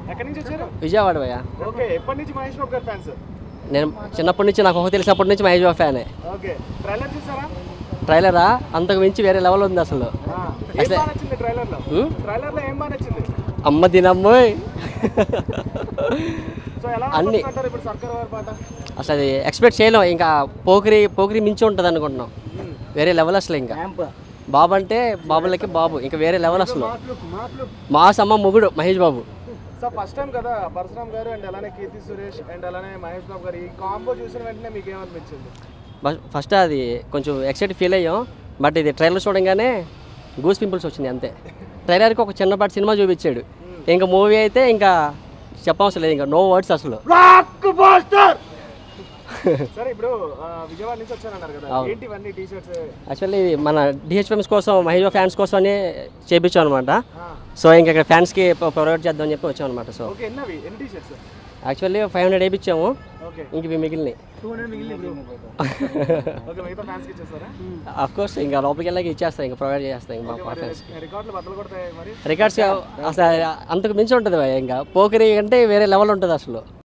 ఎక్కడి నుంచి వచ్చారు విజయవాడ భయ్య ఓకే ఎప్పటి నుంచి మహేష్ బాబు గారి ఫ్యాన్స్ నేను చిన్నప్పటి నుంచి నాకు ఒక తెలిసినప్పటి నుంచి మహేష్ బాబు ఫ్యానే ఓకే ట్రైలర్ చూసారా ట్రైలరా అంతకు మించి వేరే లెవెల్ ఉంది అసలు ఆ, ఏం బాగా నచ్చింది ట్రైలర్ లో ఉమ్? ట్రైలర్ లో ఏం బాగా నచ్చింది అమ్మ దినమ్మోయ్ సో ఎలా అన్ని. అనుకుంటున్నారు ఇప్పుడు సర్కార్ వారి పాట అసలు అది ఎక్స్పెక్ట్ చేయలేం ఇంకా పోకిరి పోకిరి మించి ఉంటుంది అనుకుంటున్నాం వేరే లెవెల్ అసలు ఇంకా బాబు అంటే బాబులకి బాబు ఇంకా వేరే లెవెల్ అసలు మాస్ అమ్మ మొగుడు Mahesh Babu so first time కదా పరశురామ్ గారు అండ్ అలానే కీర్తి సురేష్ అండ్ అలానే మహేష్ బాబు గారు ఈ కాంబో చూసిన వెంటనే మీకు ఏమనిపించింది బస్- ఫస్ట్ అది కొంచెం ఎక్సైట్ ఫీల్ అయ్యాం బట్ ఇది ట్రైలర్ చూడంగానే గూస్ పింపుల్స్ వచ్చింది అంతే ట్రైలర్కి ఒక చిన్నపాటి సినిమా చూపించాడు ఇంకా మూవీ అయితే ఇంకా చెప్పవసరం లేదు ఇంకా నో వర్డ్స్ అసలు సరే ఇప్పుడు ఆ, విజయవాడ నుంచి వచ్చానన్నారు కదా అవును. ఏంటి ఇవన్నీ టీ షర్ట్స్ యాక్చువల్లీ ఇది మన డిహెచ్ఎంస్ కోసం మహేష్ బాబు ఫ్యాన్స్ కోసం అని చేయించాం అనమాట సో ఇంకా ఇక్కడ ఫ్యాన్స్కి ప్రొవైడ్ చేద్దామని చెప్పి వచ్చాం అనమాట సో ఓకే ఎన్నవి ఎన్ని T shirts actually five hundred వేయించాము ఓకే ఇంక ఇవి మిగిలినాయి ఓకే మిగతా ఫ్యాన్స్ కి ఇచ్చేస్తారా అఫ్ కోర్స్ ఇంకా లోపలికి వెళ్ళాక ఇచ్చేస్తాం ఇంకా ప్రొవైడ్ చేస్తాం ఇంకా మా ఫ్యాన్స్ రికార్డులు బద్దలు కొడతాయి మరి రికార్డ్స్ అసలు అంతకు మించి ఉంటుంది భయ్యా ఇంకా పోకరి అంటే వేరే లెవెల్ ఉంటుంది అసలు